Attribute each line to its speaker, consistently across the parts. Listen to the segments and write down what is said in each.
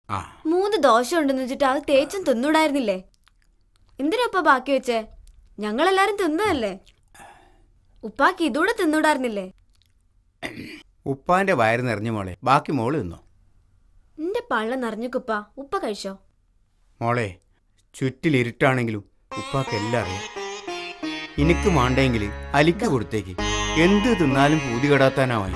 Speaker 1: ആ
Speaker 2: മൂന്ന് ദോശ ഉണ്ടെന്ന് വെച്ചിട്ട് അത് തേച്ചും തിന്നൂടായിരുന്നില്ലേ എന്തിനാ ഉപ്പ ബാക്കി വെച്ചേ ഞങ്ങളെല്ലാരും തിന്നതല്ലേ ഉപ്പാക്ക് ഇതൂടെ തിന്നൂടായിരുന്നില്ലേ
Speaker 1: ഉപ്പാന്റെ വയറ് നിറഞ്ഞു മോളെ ബാക്കി മോള് തിന്നോ
Speaker 2: നിന്റെ പള്ള നിറഞ്ഞുക്കുപ്പ ഉപ്പ കഴിച്ചോ
Speaker 1: മോളെ ചുറ്റിലിരുട്ടാണെങ്കിലും ഉപ്പാക്ക് എല്ലാം അറിയാം എനിക്ക് മാണ്ടെങ്കിൽ അലിക്ക് കൊടുത്തേക്ക് എന്ത് തിന്നാലും പൂതി കെടാത്താനാവായി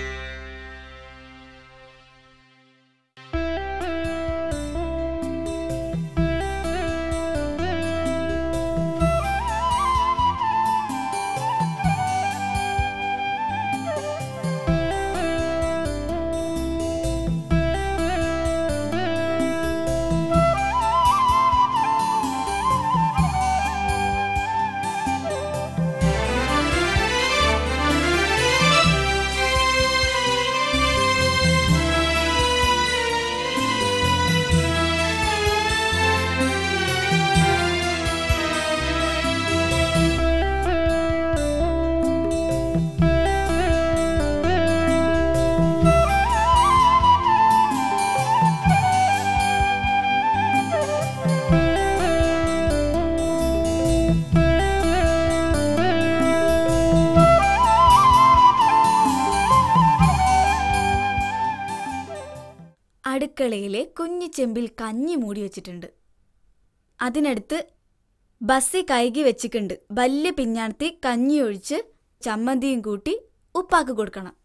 Speaker 2: അടുക്കളയിലെ കുഞ്ഞു ചെമ്പിൽ കഞ്ഞി മൂടി വെച്ചിട്ടുണ്ട് അതിനടുത്ത് ബസ്സി കൈകി വെച്ചിട്ടുണ്ട് വലിയ പിഞ്ഞാണത്തി കഞ്ഞി ഒഴിച്ച് ചമ്മന്തിയും കൂട്ടി ഉപ്പാക്ക് കൊടുക്കണം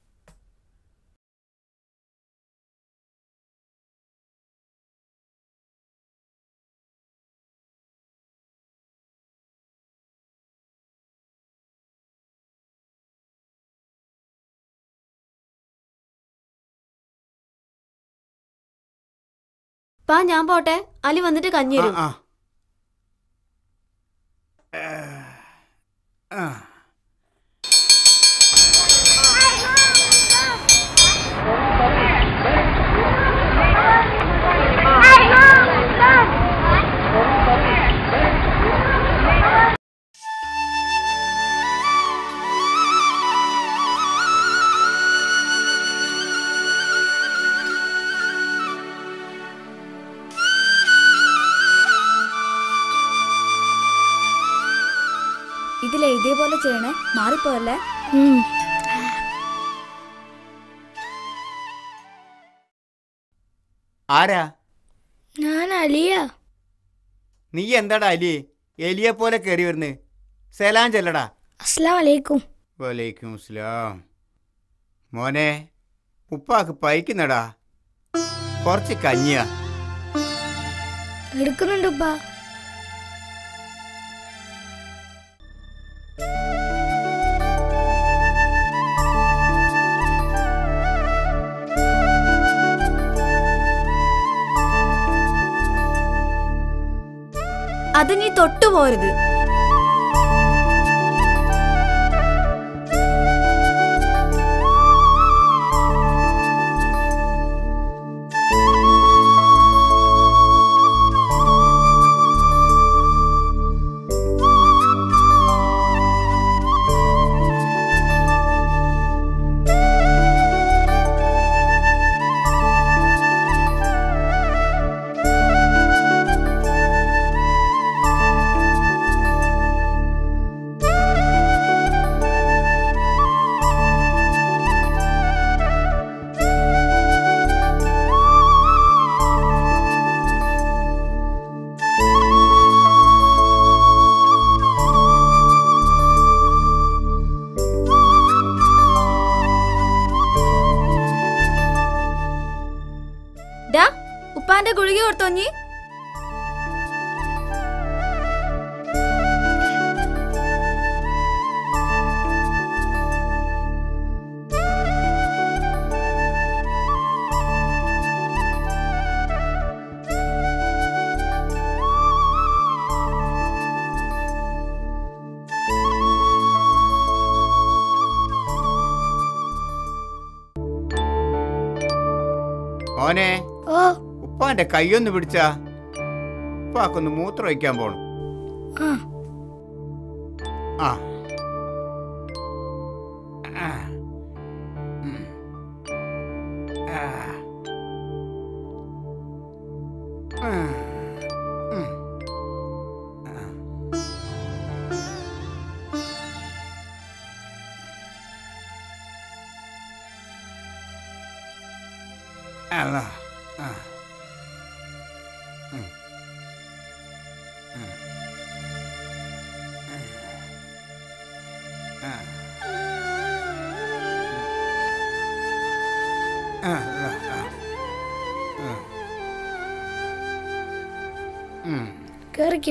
Speaker 2: പാ ഞാൻ പോട്ടെ അലി വന്നിട്ട് കഞ്ഞി
Speaker 1: ആ,
Speaker 2: തരും
Speaker 1: ആ. ആ.
Speaker 2: ഇതിലെ ഇതേപോലെ ചെയ്യണേ മാറിപ്പോയല്ലേ
Speaker 1: ആരാ
Speaker 3: ഞാൻ അലിയ
Speaker 1: നീ എന്താടാ അലി എലിയെ പോലെ കയറി വരുന്നത് സലാം ചെല്ലടാ
Speaker 3: അസ്സലാം വലൈക്കും
Speaker 1: വലൈക്കും സ്ലാം മോനെ ഉപ്പാക്ക് പൈക്കുന്നടാ കുറച്ച് കഞ്ഞിയാ
Speaker 3: എടുക്കുന്നുണ്ട് ഉപ്പ
Speaker 2: അത് നീ തൊട്ടുപോരുത് ഡാ ഉപ്പാന്റെ ഗുളിക കൊടുത്തോഞ്ഞി
Speaker 1: മോനെ
Speaker 3: ഓ
Speaker 1: ഉപ്പാന്റെ കൈയൊന്ന് പിടിച്ചാ ഉപ്പാക്കൊന്ന് മൂത്രം ഒഴിക്കാൻ പോണം
Speaker 3: ആ
Speaker 1: ആ ആ. ഉം. ആ. അല്ല ആ ഉം. ഉം. ആ. ആ, ആ, ആ. ഉം. ഉം.
Speaker 3: കേറിക്കോ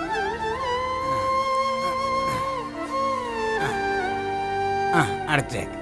Speaker 1: ആ അടച്ചേക്ക്